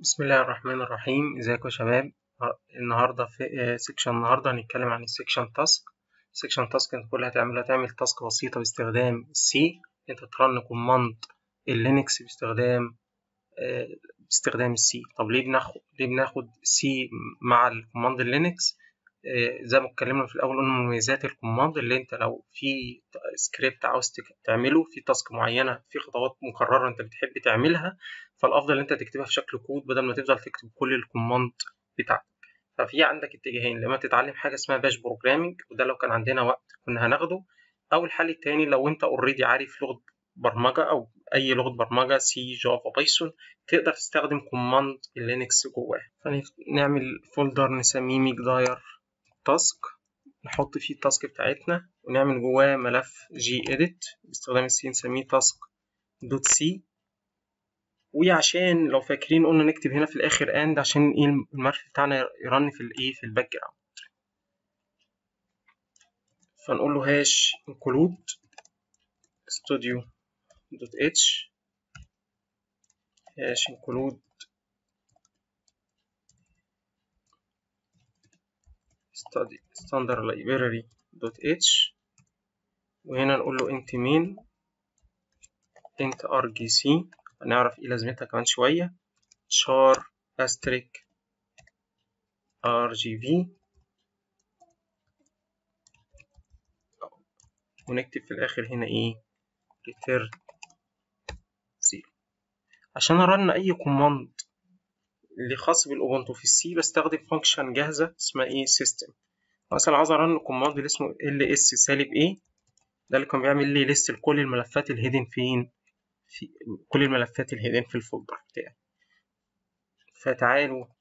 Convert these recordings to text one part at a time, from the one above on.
بسم الله الرحمن الرحيم ازيكم يا شباب النهارده في سيكشن النهارده هنتكلم عن السيكشن تاسك السيكشن تاسك انت كل اللي هتعمله هتعمل تاسك بسيطه باستخدام السي انت ترن كوماند اللينكس باستخدام باستخدام السي طب ليه بناخد ليه بناخد سي مع الكوماند اللينكس زي ما اتكلمنا في الاول قلنا مميزات الكوماند اللي انت لو في سكريبت عاوز تعمله في تاسك معينه في خطوات مكرره انت بتحب تعملها فالافضل انت تكتبها في شكل كود بدل ما تفضل تكتب كل الكوماند بتاعتك ففي عندك اتجاهين لما تتعلم حاجه اسمها باش بروجرامنج وده لو كان عندنا وقت كنا هناخده او الحل التاني لو انت اوريدي عارف لغه برمجه او اي لغه برمجه سي جافا بايثون تقدر تستخدم كوماند اللينكس جواه فنعمل فولدر نسميه ميك داير تاسك نحط فيه التاسك بتاعتنا ونعمل جواه ملف جي اديت باستخدام السي نسميه تاسك دوت سي وعشان لو فاكرين قلنا نكتب هنا في الاخر اند عشان ايه الملف بتاعنا يرن في الايه في الباك جراوند فنقول له هاش انكلود studio دوت اتش هاش انكلود study standard library دوت اتش وهنا نقول له انت مين انت ار جي سي هنعرف ايه لازمتها كمان شوية char asterisk rgv ونكتب في الآخر هنا ايه return zero عشان أرن أي كوماند اللي خاص بالأوبونتو في السي بستخدم فانكشن جاهزة اسمها ايه system مثلا عاوز أرن كوماند اللي اسمه ls سالب ايه ده اللي كان بيعمل لي ليست لكل الملفات الهيدن فين في كل الملفات الهيدن في الفولدر بتاعي فتعالوا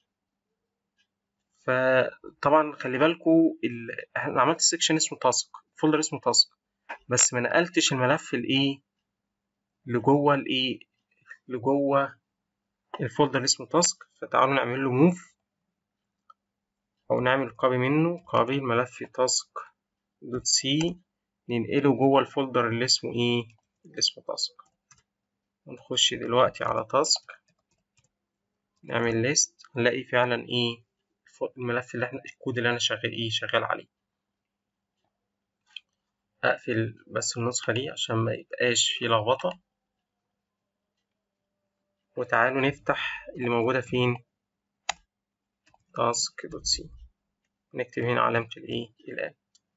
فطبعا خلي بالكوا ال... انا عملت سيكشن اسمه تاسك فولدر اسمه تاسك بس ما نقلتش الملف الايه اللي جوه الايه اللي جوه الفولدر اسمه تاسك فتعالوا نعمل له موف او نعمل كوبي منه كوبي الملف تاسك دوت سي ننقله جوه الفولدر اللي اسمه ايه اللي اسمه تاسك ونخش دلوقتي على تاسك نعمل ليست نلاقي فعلا ايه الملف اللي احنا الكود اللي انا شغال ايه شغال عليه اقفل بس النسخة دي عشان ما يبقاش في لخبطة وتعالوا نفتح اللي موجودة فين تاسك دوت سي نكتب هنا علامة الايه الآن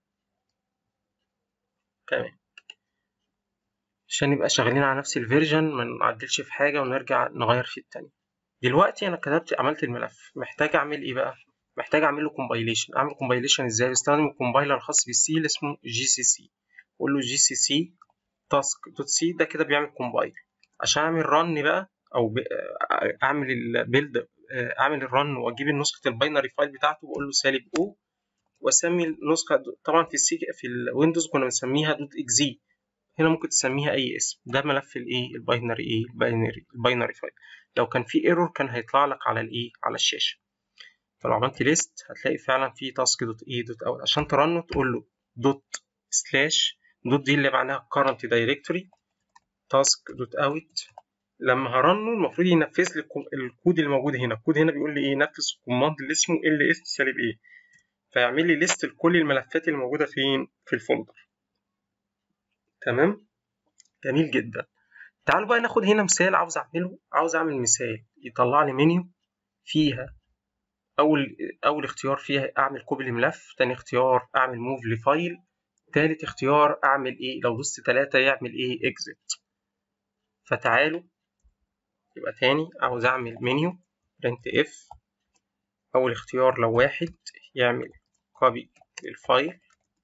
تمام عشان نبقى شغالين على نفس الفيرجن ما نعدلش في حاجة ونرجع نغير في التانية دلوقتي أنا كتبت عملت الملف محتاج أعمل إيه بقى؟ محتاج أعمل له كومبايليشن أعمل كومبايليشن إزاي؟ بستخدم الكومبايلر الخاص بالسي اللي اسمه جي سي سي أقول له جي سي سي تاسك دوت سي ده كده بيعمل كومبايل عشان أعمل رن بقى أو أعمل البيلد أعمل الرن وأجيب نسخة الباينري فايل بتاعته وأقول له سالب أو وأسمي النسخة طبعا في السي في الويندوز كنا بنسميها دوت إكزي هنا ممكن تسميها اي اسم ده ملف الايه الباينري ايه الباينري الباينري فايل لو كان في ايرور كان هيطلع لك على الايه على الشاشه فلو عملت ليست هتلاقي فعلا في تاسك دوت ايه دوت اوت عشان ترنه تقول له دوت سلاش دوت دي اللي معناها current directory تاسك دوت اوت لما هرنه المفروض ينفذ لي الكود اللي موجود هنا الكود هنا بيقول لي ايه نفذ الكوماند اللي اسمه ال اس سالب ايه فيعمل لي ليست لكل الملفات اللي موجوده فين في الفولدر تمام جميل جدا تعالوا بقى ناخد هنا مثال عاوز اعمله عاوز اعمل مثال يطلع لي منيو فيها اول اول اختيار فيها اعمل كوبي لملف تاني اختيار اعمل موف لفايل تالت اختيار اعمل ايه لو دوست تلاتة يعمل ايه اكزيت فتعالوا يبقى تاني عاوز اعمل منيو برنت اف اول اختيار لو واحد يعمل كوبي للفايل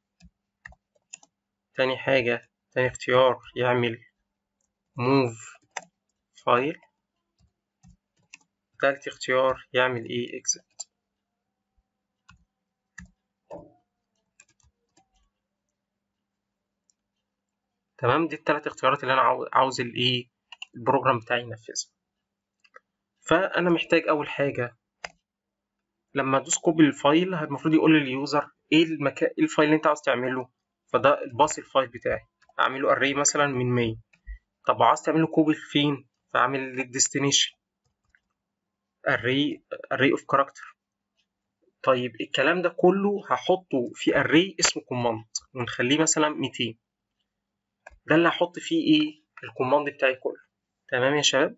تاني حاجة تاني اختيار يعمل move فايل تالت اختيار يعمل ايه exit تمام دي التلات اختيارات اللي انا عاوز الايه البروجرام بتاعي ينفذها فانا محتاج اول حاجة لما ادوس كوبي للفايل المفروض يقول لليوزر ايه المكان ايه الفايل اللي انت عاوز تعمله فده الباص الفايل بتاعي اعمله اري مثلا من 100 طب عاوز تعمله كوبي فين فاعمل الديستنيشن array array of character طيب الكلام ده كله هحطه في array اسمه command ونخليه مثلا 200 ده اللي هحط فيه ايه الكوماند بتاعي كله تمام يا شباب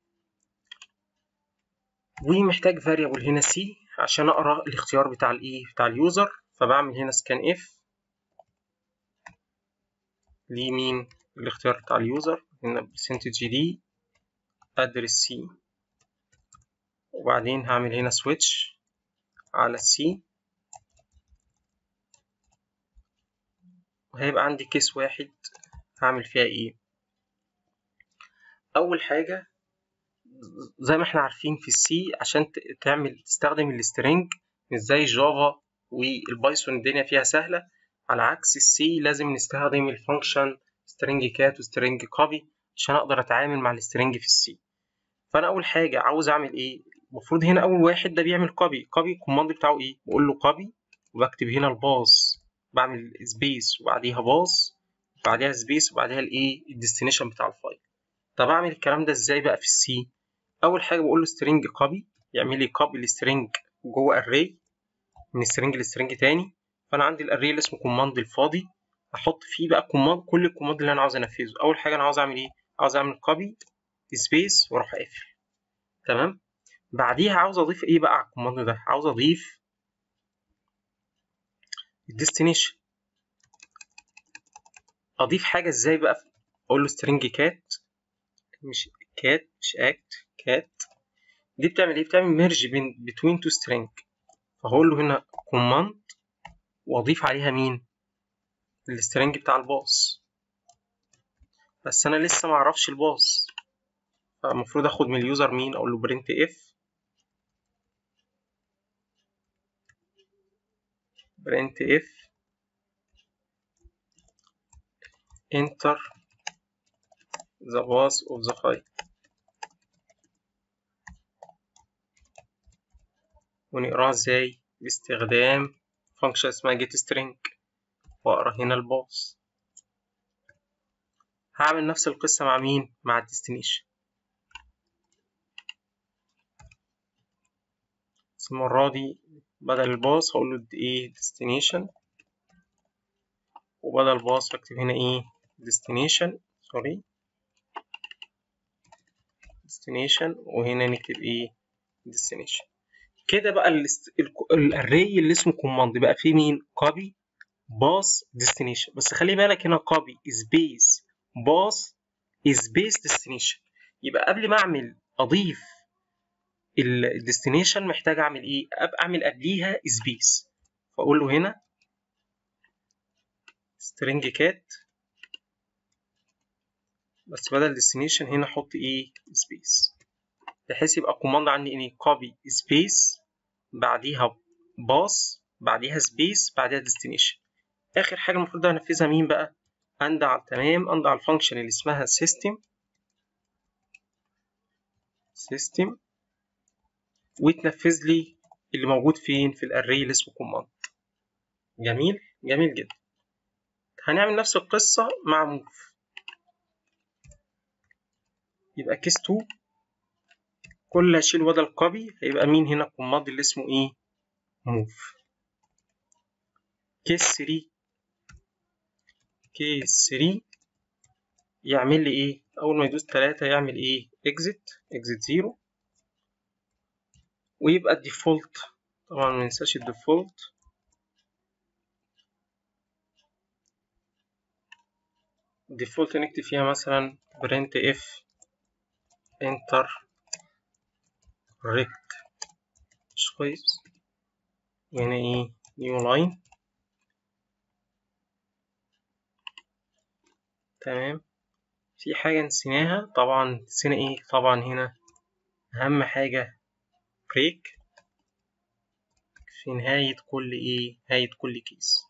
ومحتاج variable هنا c عشان اقرا الاختيار بتاع الايه بتاع اليوزر فبعمل هنا scan if لمين الاختيار بتاع اليوزر هنا percentage d address c وبعدين هعمل هنا switch على c وهيبقى عندي كيس واحد هعمل فيها ايه اول حاجه زي ما احنا عارفين في السي عشان تعمل تستخدم السترنج مش زي الجافا والبايثون الدنيا فيها سهله على عكس السي لازم نستخدم الفانكشن سترنج كات وسترنج كوبي عشان اقدر اتعامل مع السترنج في السي فانا اول حاجه عاوز اعمل ايه المفروض هنا اول واحد ده بيعمل كوبي كوبي الكوماند بتاعه ايه بقول له كوبي وبكتب هنا الباص بعمل سبيس وبعديها باص وبعديها سبيس وبعديها الايه الديستنيشن بتاع الفايل طب اعمل الكلام ده ازاي بقى في السي اول حاجه بقول له سترنج كوبي يعمل لي كوبي السترنج جوه اري من سترنج لسترنج تاني فانا عندي الاري اللي اسمه كوماند الفاضي احط فيه بقى كوماند كل الكوماند اللي انا عاوز انفذه اول حاجه انا عاوز اعمل ايه عاوز اعمل كوبي سبيس واروح قافل تمام بعديها عاوز اضيف ايه بقى على الكوماند ده عاوز اضيف الديستنيشن اضيف حاجه ازاي بقى اقول له string cat مش cat مش act cat دي بتعمل ايه بتعمل ميرج بين between two string فهقول له هنا command واضيف عليها مين السترنج بتاع الباص بس انا لسه ما اعرفش الباص فالمفروض اخد من اليوزر مين اقول له print if print if enter the path of the file ونقراها ازاي باستخدام فانكشن اسمها get string واقرا هنا الباص هعمل نفس القصة مع مين مع الديستنيشن بس المرة دي بدل الباص هقول له ايه destination وبدل باص اكتب هنا ايه destination سوري destination وهنا نكتب ايه destination كده بقى الاري اللي اسمه command بقى فيه مين copy باص destination بس خلي بالك هنا copy space باص space destination يبقى قبل ما اعمل اضيف الديستنيشن محتاج اعمل ايه ابقى اعمل قبليها سبيس فاقول له هنا string cat بس بدل destination هنا احط ايه سبيس بحيث يبقى الكوماند عندي اني copy سبيس بعديها باص بعديها سبيس بعديها destination اخر حاجه المفروض انفذها مين بقى اندع تمام اندع الفانكشن اللي اسمها system system وتنفذ لي اللي موجود فين في الاري اللي اسمه كوماند جميل جميل جدا هنعمل نفس القصة مع موف يبقى كيس 2 كل اللي هشيل بدل كوبي هيبقى مين هنا الكوماند اللي اسمه ايه موف كيس 3 كيس 3 يعمل لي ايه اول ما يدوس 3 يعمل ايه اكزيت اكزيت 0 ويبقى الديفولت طبعا ما ننساش الديفولت الديفولت نكتب فيها مثلا print if enter rect مش كويس هنا ايه new line تمام في حاجة نسيناها طبعا نسينا ايه طبعا هنا أهم حاجة بريك في نهاية كل ايه نهاية كل كيس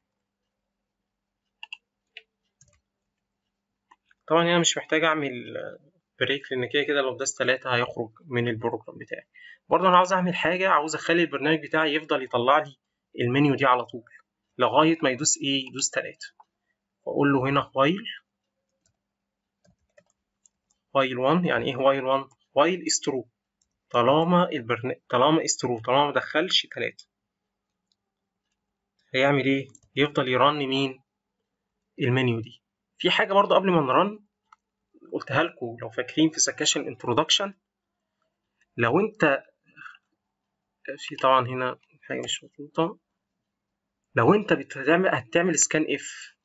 طبعا انا مش محتاج اعمل بريك لان كده كده لو داس تلاتة هيخرج من البروجرام بتاعي برضه انا عاوز اعمل حاجة عاوز اخلي البرنامج بتاعي يفضل يطلع لي المنيو دي على طول لغاية ما يدوس ايه يدوس تلاتة واقول له هنا وايل وايل 1 يعني ايه وايل 1 وايل is true طالما البرنامج طالما استرو طالما ما دخلش تلاتة هيعمل ايه يفضل يرن مين المنيو دي في حاجة برضه قبل ما نرن قلتها لكم لو فاكرين في سكاشن انترودكشن لو انت في طبعا هنا حاجة مش مظبوطة لو انت بتعمل هتعمل سكان اف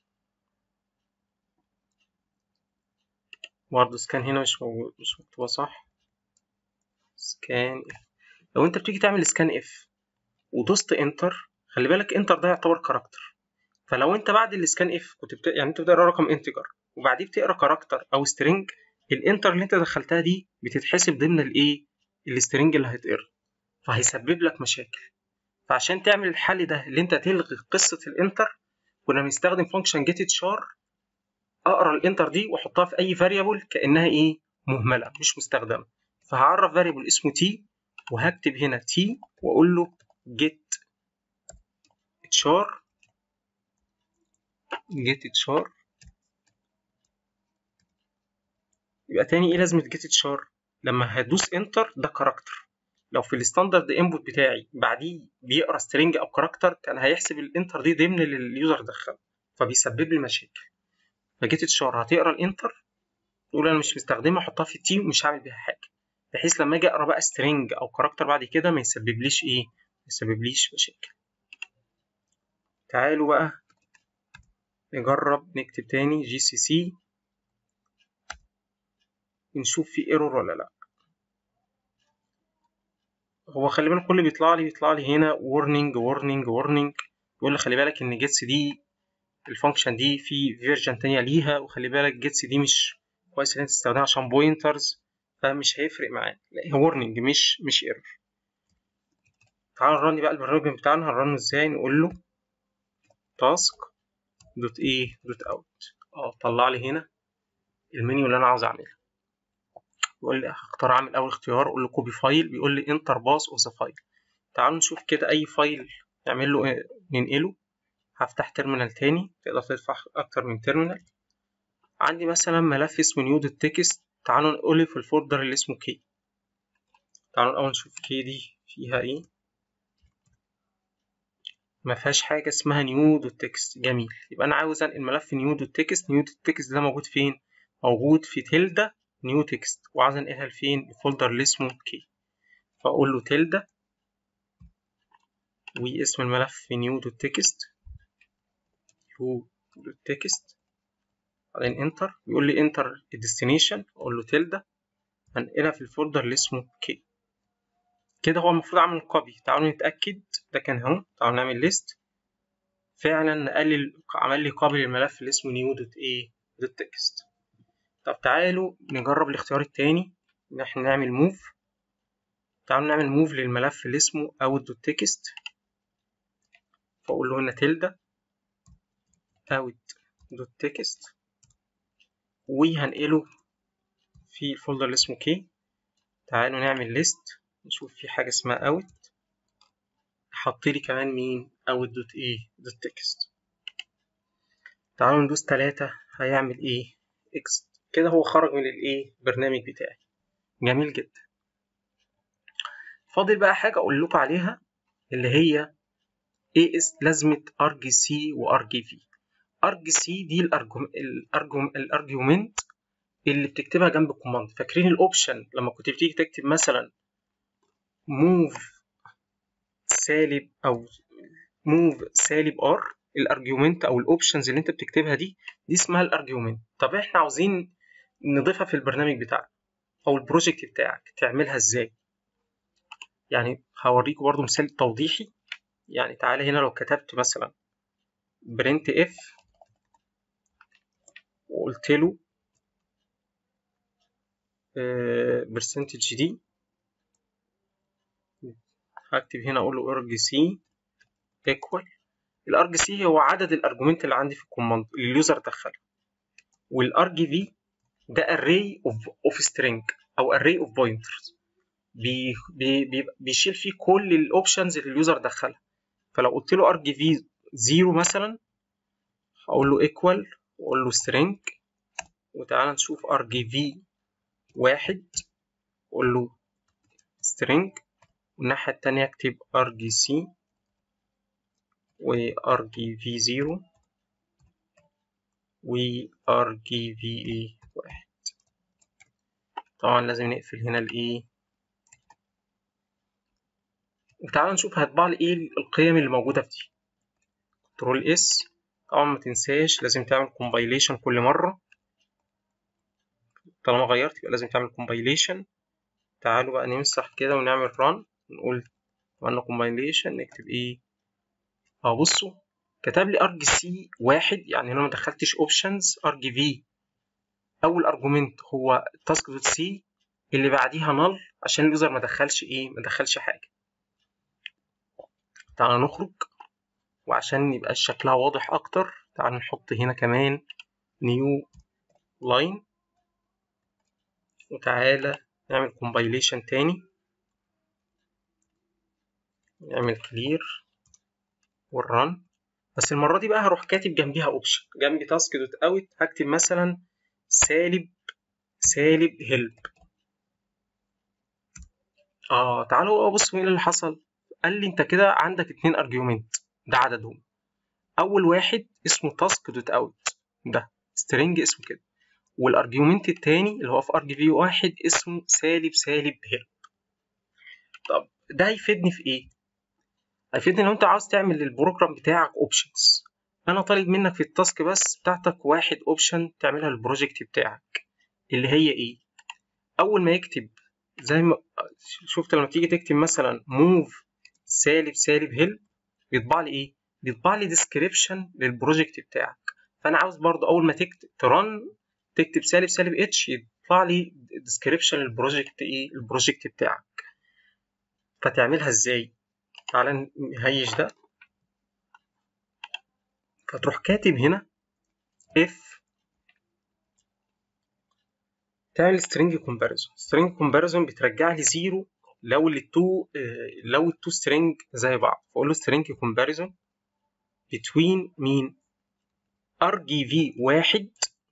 برضه سكان هنا مش موجود مش مكتوبة صح سكان اف لو انت بتيجي تعمل سكان اف ودوست انتر خلي بالك انتر ده يعتبر كاركتر فلو انت بعد السكان اف كنت بت... يعني انت بتقرا رقم انتجر وبعديه بتقرا كاركتر او سترينج الانتر اللي انت دخلتها دي بتتحسب ضمن الايه السترينج اللي هيتقرا فهيسبب لك مشاكل فعشان تعمل الحل ده اللي انت تلغي قصه الانتر كنا بنستخدم فانكشن جيت تشار اقرا الانتر دي واحطها في اي فاريبل كانها ايه مهمله مش مستخدمه فهعرف فاريبل اسمه تي وهكتب هنا تي واقول له جيت تشار جيت تشار يبقى تاني ايه لازمه جيت تشار لما هدوس انتر ده كاركتر لو في الستاندرد انبوت بتاعي بعديه بيقرا سترينج او كاركتر كان هيحسب الانتر دي ضمن اللي اليوزر دخله فبيسبب لي مشاكل فجيت تشار هتقرا الانتر تقول انا مش مستخدمها احطها في التيم ومش هعمل بيها حاجه بحيث لما اجي اقرا بقى سترينج او كاركتر بعد كده ما يسببليش ايه ما يسببليش مشاكل تعالوا بقى نجرب نكتب تاني جي سي سي نشوف في ايرور ولا لا هو خلي بالك كل اللي بيطلع لي بيطلع لي هنا warning warning warning يقول لي خلي بالك ان جيتس دي الفانكشن دي في فيرجن تانية ليها وخلي بالك جيتس دي مش كويس ان انت تستخدمها عشان بوينترز فمش هيفرق معاك لا هو warning مش مش ايرور تعال نرن بقى البرنامج بتاعنا هنرنه ازاي نقول له تاسك دوت ايه دوت اوت اه طلع لي هنا المنيو اللي انا عاوز اعمله بيقول لي هختار اعمل اول اختيار اقول له كوبي فايل بيقول لي انتر باس اوف ذا فايل تعالوا نشوف كده اي فايل نعمل له إيه؟ ننقله هفتح تيرمينال تاني تقدر تفتح اكتر من تيرمينال عندي مثلا ملف اسمه نيو دوت تكست تعالوا نقله في الفولدر اللي اسمه كي تعالوا الاول نشوف كي دي فيها ايه ما فيهاش حاجه اسمها نيو دوت تكست جميل يبقى انا عاوز انقل ملف نيو دوت تكست نيو دوت تكست ده موجود فين موجود في تلدا نيو تكست وعاوز انقلها لفين الفولدر اللي اسمه كي فاقول له تلدا واسم الملف نيو دوت تكست نيو دوت تكست بعدين انتر بيقول لي انتر الديستنيشن اقول له تلدا هنقلها في الفولدر اللي اسمه كي كده هو المفروض اعمل كوبي تعالوا نتاكد ده كان اهو تعالوا نعمل ليست فعلا نقلل عمل لي كوبي للملف اللي اسمه نيو دوت ايه دوت تكست طب تعالوا نجرب الاختيار التاني ان احنا نعمل موف تعالوا نعمل موف للملف اللي اسمه اوت دوت تكست فاقول له هنا تلدا اوت دوت تكست وهنقله في الفولدر اللي اسمه كي تعالوا نعمل ليست نشوف في حاجة اسمها اوت حط لي كمان مين اوت دوت ايه دوت تكست تعالوا ندوس تلاتة هيعمل ايه اكست كده هو خرج من الايه برنامج بتاعي جميل جدا فاضل بقى حاجة اقول لكم عليها اللي هي ايه اس لازمة ار جي سي وار جي في ار جي سي دي الارجيومنت اللي بتكتبها جنب الكوماند فاكرين الاوبشن لما كنت بتيجي تكتب مثلا موف سالب او موف سالب ار الارجيومنت او الاوبشنز اللي انت بتكتبها دي دي اسمها الارجيومنت طب احنا عاوزين نضيفها في البرنامج بتاعك او البروجكت بتاعك تعملها ازاي يعني هوريكم برضو مثال توضيحي يعني تعالى هنا لو كتبت مثلا برنت اف وقلت له برسنتج دي هكتب هنا اقول له ارج سي ايكوال الارج سي هو عدد الارجومنت اللي عندي في الكوماند اللي اليوزر دخله والارج في ده array of of string او array of pointers بي بي بي بيشيل فيه كل الاوبشنز اللي اليوزر دخلها فلو قلت له ارج في 0 مثلا هقول له equal واقول له string وتعالى نشوف ارج في واحد اقول له string والناحية التانية اكتب argc و argv0 و argva واحد طبعا لازم نقفل هنا الايه وتعالى نشوف هيطبع لي ايه القيم اللي موجودة في دي كنترول اس طبعا ما تنساش لازم تعمل كومبايليشن كل مرة طالما غيرت يبقى لازم تعمل كومبايليشن تعالوا بقى نمسح كده ونعمل ران نقول عملنا كومبايليشن نكتب ايه اه بصوا كتب لي ارج سي واحد يعني انا ما دخلتش اوبشنز ارج في اول ارجومنت هو تاسك دوت سي اللي بعديها نل عشان اليوزر ما دخلش ايه ما دخلش حاجه تعال نخرج وعشان يبقى شكلها واضح اكتر تعال نحط هنا كمان نيو لاين وتعالى نعمل كومبايليشن تاني نعمل كلير والرن بس المرة دي بقى هروح كاتب جنبيها اوبشن جنبي تاسك دوت اوت هكتب مثلا سالب سالب هيلب اه تعالوا بصوا ايه اللي حصل قال لي انت كده عندك اتنين ارجيومنت ده عددهم اول واحد اسمه تاسك دوت اوت ده سترينج اسمه كده والارجيومنت التاني اللي هو في ارج في واحد اسمه سالب سالب هيلب طب ده هيفيدني في ايه هيفيدني لو انت عاوز تعمل للبروجرام بتاعك اوبشنز انا طالب منك في التاسك بس بتاعتك واحد اوبشن تعملها للبروجكت بتاعك اللي هي ايه اول ما يكتب زي ما شفت لما تيجي تكتب مثلا موف سالب سالب هيلب بيطبع لي ايه بيطبع لي ديسكريبشن للبروجكت بتاعك فانا عاوز برضو اول ما تكتب ترن تكتب سالب سالب اتش يطلع لي ديسكريبشن للبروجكت ايه البروجكت بتاعك فتعملها ازاي تعالى نهيش ده فتروح كاتب هنا if تعمل string comparison string comparison بترجع لي زيرو لو التو لو التو string زي بعض فاقول له string comparison between مين argv واحد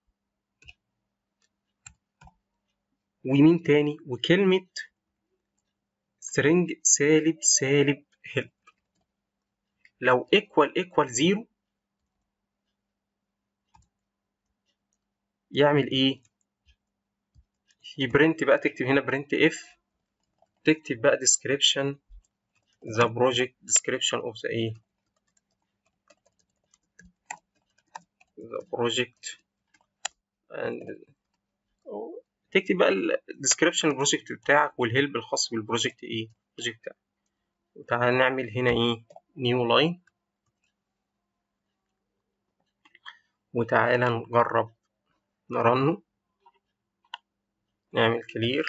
ومين تاني وكلمة string سالب سالب help لو equal equal زيرو يعمل ايه يبرنت بقى تكتب هنا برنت اف تكتب بقى description the project description of the ايه the project and تكتب بقى الديسكريبشن البروجكت بتاعك والهيلب الخاص بالبروجكت ايه البروجكت بتاعك وتعالى نعمل هنا ايه نيو لاين وتعالى نجرب نرنه نعمل كلير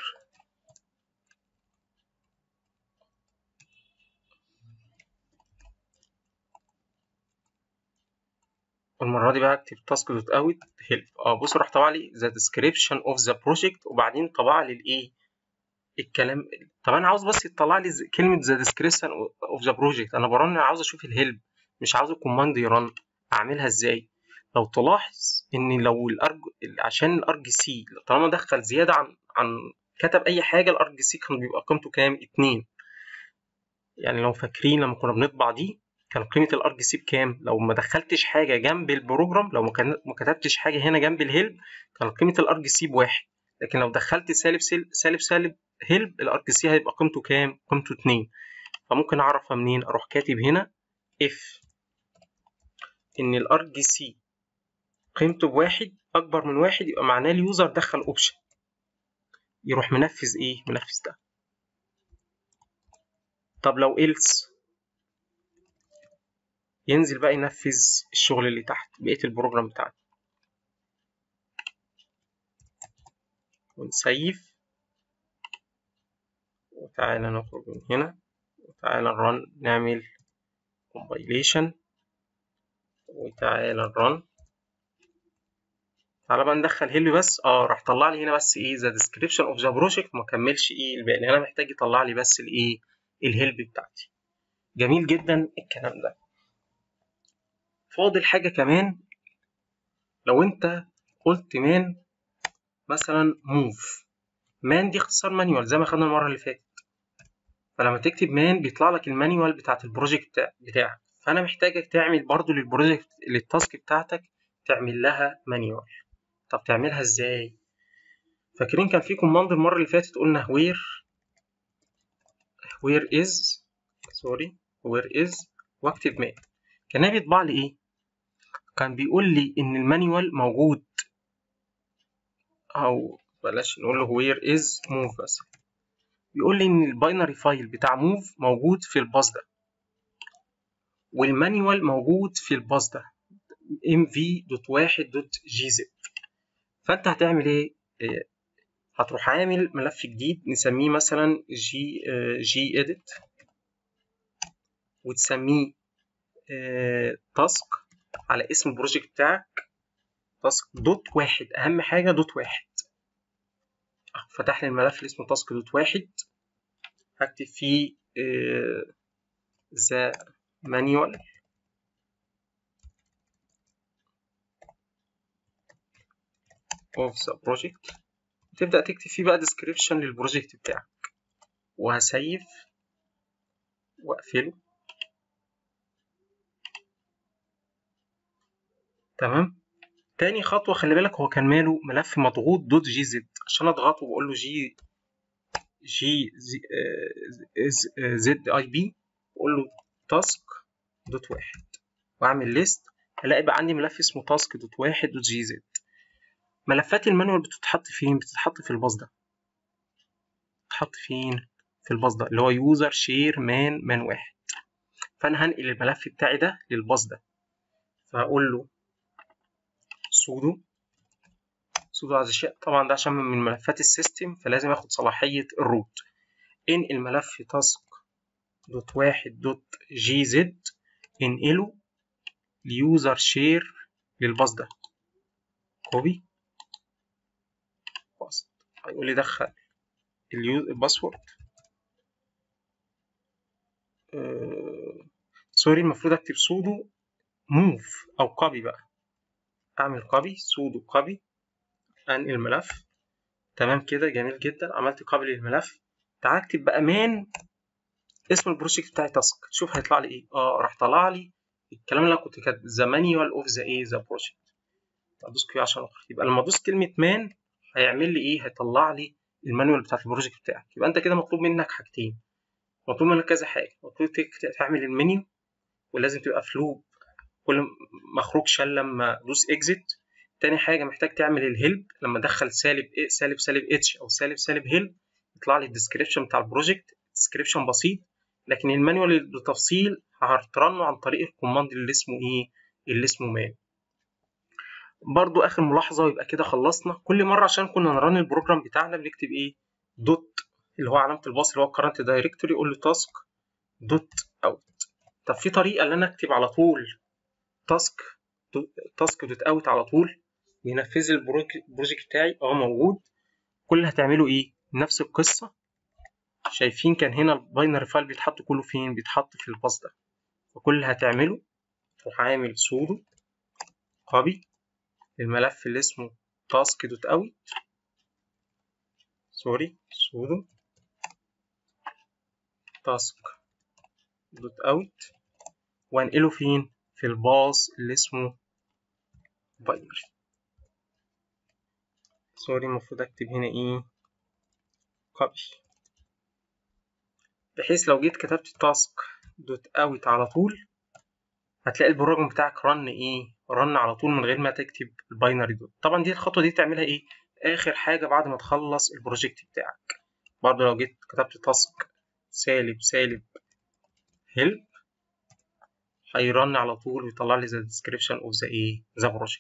المرة دي بقى اكتب تاسك دوت اوت هيلب اه بص راح طبع لي ذا ديسكريبشن اوف ذا بروجكت وبعدين طبع لي الايه الكلام طب انا عاوز بس يطلع لي كلمة ذا ديسكريبشن اوف ذا بروجكت انا برن انا عاوز اشوف الهيلب مش عاوز الكوماند يرن اعملها ازاي لو تلاحظ ان لو الارج عشان الارج سي طالما دخل زيادة عن عن كتب اي حاجة الارج سي كان بيبقى قيمته كام اتنين يعني لو فاكرين لما كنا بنطبع دي كان قيمة الارج سي بكام؟ لو ما دخلتش حاجة جنب البروجرام لو ما كتبتش حاجة هنا جنب الهيلب كان قيمة الارج سي بواحد لكن لو دخلت سالب سالب سالب هيلب الارج سي هيبقى قيمته كام؟ قيمته اتنين فممكن اعرفها منين؟ اروح كاتب هنا اف ان الارج سي قيمته بواحد اكبر من واحد يبقى معناه اليوزر دخل اوبشن يروح منفذ ايه؟ منفذ ده طب لو else ينزل بقى ينفذ الشغل اللي تحت بقية البروجرام بتاعنا ونسيف وتعالى نخرج من هنا وتعالى نرن نعمل compilation وتعالى نرن تعالى بقى ندخل هيلب بس اه راح طلع لي هنا بس ايه ذا description اوف ذا بروجكت ما كملش ايه الباقي انا محتاج يطلع لي بس الايه الهيلب بتاعتي جميل جدا الكلام ده فاضل حاجة كمان لو انت قلت مان مثلا موف مان دي اختصار مانيوال زي ما خدنا المرة اللي فاتت فلما تكتب مان بيطلع لك المانيوال بتاعت البروجكت بتاعك فانا محتاجك تعمل برضو للبروجكت للتاسك بتاعتك تعمل لها مانيوال طب تعملها ازاي فاكرين كان في كوماند المره اللي فاتت قلنا وير وير از سوري وير از واكتب مان كان بيطبع لي ايه كان بيقول لي ان المانيوال موجود او بلاش نقول له وير از موف بس بيقول لي ان الباينري فايل بتاع موف موجود في الباص ده والمانيوال موجود في الباص ده mv.1.gzip فانت هتعمل ايه هتروح عامل ملف جديد نسميه مثلا جي جي اديت وتسميه تاسك على اسم البروجكت بتاعك تاسك دوت واحد اهم حاجه دوت واحد فتح لي الملف اللي اسمه تاسك دوت واحد هكتب فيه ذا مانيوال of the project تبدأ تكتب فيه بقى description للبروجكت بتاعك وهسيف واقفله تمام تاني خطوة خلي بالك هو كان ماله ملف مضغوط دوت جي زد عشان اضغطه بقول له جي جي زد اي بي بقول له تاسك دوت واحد واعمل ليست هلاقي بقى عندي ملف اسمه تاسك دوت واحد دوت جي زد ملفات المانوال بتتحط فين بتتحط في الباص ده بتتحط فين في الباص ده اللي هو يوزر شير مان مان واحد فانا هنقل الملف بتاعي ده للباص ده فهقول له سودو سودو عايز اشياء طبعا ده عشان من ملفات السيستم فلازم اخد صلاحية الروت انقل ملف تاسك دوت واحد دوت جي زد انقله ليوزر شير للباص ده كوبي باست هيقول لي دخل الباسورد أه... سوري المفروض اكتب سودو موف او كوبي بقى اعمل كوبي سودو كوبي انقل الملف تمام كده جميل جدا عملت كوبي للملف تعال اكتب بقى مان اسم البروجكت بتاعي تاسك شوف هيطلع لي ايه اه راح طلع لي الكلام اللي انا كنت كاتبه ذا مانيوال اوف ذا ايه ذا بروجكت ادوس كيو عشان اخرج يبقى لما ادوس كلمه مان هيعمل لي ايه هيطلع لي المانيوال بتاعت البروجكت بتاعك يبقى انت كده مطلوب منك حاجتين مطلوب منك كذا حاجه مطلوب تعمل المنيو ولازم تبقى في لوب كل ما اخرجش الا لما ادوس اكزيت تاني حاجه محتاج تعمل الهيلب لما ادخل سالب إيه سالب سالب اتش او سالب سالب هيلب يطلع لي الديسكريبشن بتاع البروجكت ديسكريبشن بسيط لكن المانيوال بالتفصيل هترنه عن طريق الكوماند اللي اسمه ايه اللي اسمه مان برضو اخر ملاحظه ويبقى كده خلصنا كل مره عشان كنا نرن البروجرام بتاعنا بنكتب ايه دوت اللي هو علامه الباص اللي هو الكرنت دايركتوري يقول له تاسك دوت اوت طب في طريقه ان انا اكتب على طول تاسك تاسك دوت اوت على طول ينفذ البروجكت بتاعي اه موجود كل اللي هتعمله ايه نفس القصه شايفين كان هنا الباينري فايل بيتحط كله فين بيتحط في الباص ده فكل اللي هتعمله تروح عامل سودو كوبي الملف اللي اسمه تاسك دوت اوت سوري سودو تاسك دوت اوت وانقله فين في الباص اللي اسمه باينري سوري المفروض اكتب هنا ايه كوبي بحيث لو جيت كتبت تاسك دوت اوت على طول هتلاقي البروجرام بتاعك رن ايه رن على طول من غير ما تكتب الباينري دوت طبعا دي الخطوه دي تعملها ايه اخر حاجه بعد ما تخلص البروجكت بتاعك برضه لو جيت كتبت تاسك سالب سالب هيلب هيرن على طول ويطلع لي ذا ديسكريبشن اوف ذا ايه ذا بروجكت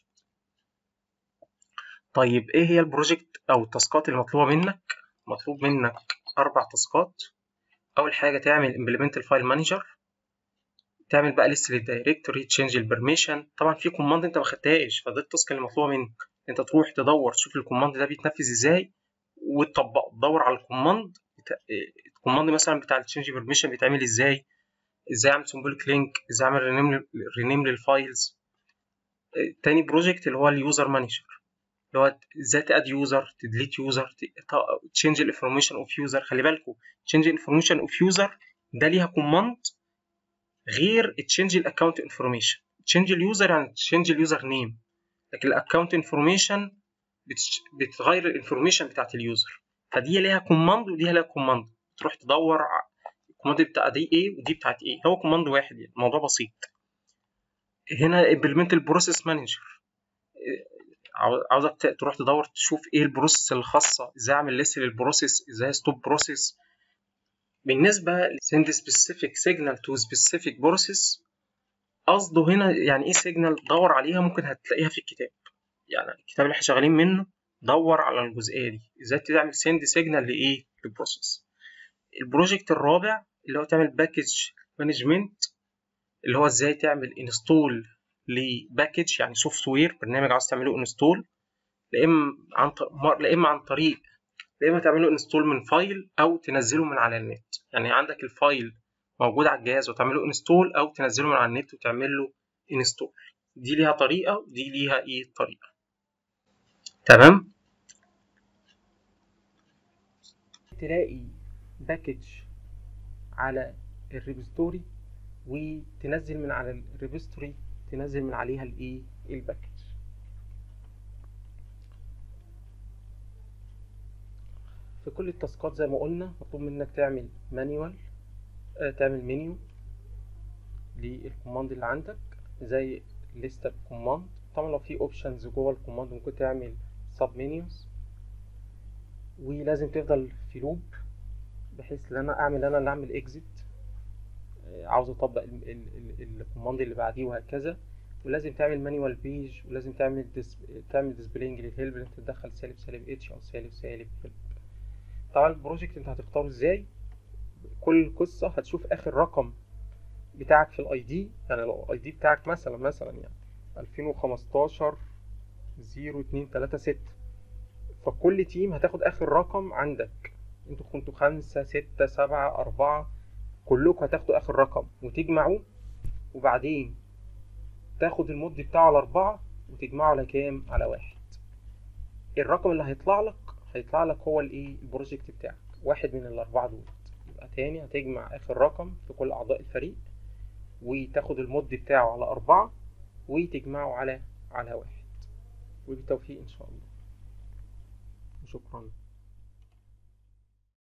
طيب ايه هي البروجكت او التاسكات المطلوبه منك مطلوب منك اربع تاسكات اول حاجه تعمل implement الفايل مانجر تعمل بقى ليست للدايركتوري تشينج البرميشن طبعا في كوماند انت ما خدتهاش فده التاسك اللي مطلوبه منك انت تروح تدور تشوف الكوماند ده بيتنفذ ازاي وتطبقه تدور على الكوماند الكوماند مثلا بتاع التشينج برميشن بيتعمل ازاي ازاي اعمل سمبوليك لينك ازاي اعمل رينيم رينيم للفايلز تاني بروجكت اللي هو اليوزر مانجر اللي هو ازاي تاد يوزر تديليت يوزر تشينج الانفورميشن اوف يوزر خلي بالكم تشينج الانفورميشن اوف يوزر ده ليها كوماند غير تشينج الاكونت انفورميشن تشينج اليوزر يعني تشينج اليوزر نيم لكن الاكونت انفورميشن بتغير الانفورميشن بتاعت اليوزر فدي ليها كوماند ودي ليها كوماند تروح تدور الكوماند بتاع دي ايه ودي بتاعت ايه هو كوماند واحد يعني الموضوع بسيط هنا implement البروسيس مانجر عاوزك تروح تدور تشوف ايه البروسيس الخاصه ازاي اعمل ليست للبروسيس ازاي ستوب بروسيس بالنسبه send specific signal to specific process قصده هنا يعني ايه سيجنال دور عليها ممكن هتلاقيها في الكتاب يعني الكتاب اللي احنا شغالين منه دور على الجزئيه دي ازاي تعمل سند سيجنال لايه للبروسيس البروجكت الرابع اللي هو تعمل باكج مانجمنت اللي هو ازاي تعمل انستول لباكج يعني سوفت وير برنامج عاوز تعمله انستول لا اما عن لا اما عن طريق لا اما تعمله انستول من فايل او تنزله من على النت يعني عندك الفايل موجود على الجهاز وتعمله انستول او تنزله من على النت وتعمل له انستول دي ليها طريقه ودي ليها ايه طريقه تمام تلاقي باكج على الريبوزيتوري وتنزل من على الريبوزيتوري تنزل من عليها الايه الباكج في كل التاسكات زي ما قلنا مطلوب منك تعمل مانيوال آه تعمل منيو للكوماند اللي عندك زي ليست كوماند طبعا لو في اوبشنز جوه الكوماند ممكن تعمل سب منيوز ولازم تفضل في لوب بحيث ان انا اعمل انا اللي اعمل اكزيت عاوز اطبق الكوماند اللي بعديه وهكذا ولازم تعمل مانيوال بيج ولازم تعمل ديس تعمل ديسبلينج للهيلب اللي انت تدخل سالب سالب اتش او سالب سالب هيلب طبعا البروجكت انت هتختاره ازاي كل قصه هتشوف اخر رقم بتاعك في الاي دي يعني لو الاي دي بتاعك مثلا مثلا يعني 2015 0236 فكل تيم هتاخد اخر رقم عندك انتوا كنتوا خمسة ستة سبعة أربعة كلكم هتاخدوا آخر رقم وتجمعوه وبعدين تاخد المد بتاعه على أربعة وتجمعه على كام؟ على واحد الرقم اللي هيطلع لك هيطلع لك هو الايه البروجكت بتاعك واحد من الأربعة دول يبقى تاني هتجمع آخر رقم في كل أعضاء الفريق وتاخد المد بتاعه على أربعة وتجمعه على على واحد وبالتوفيق إن شاء الله شكرا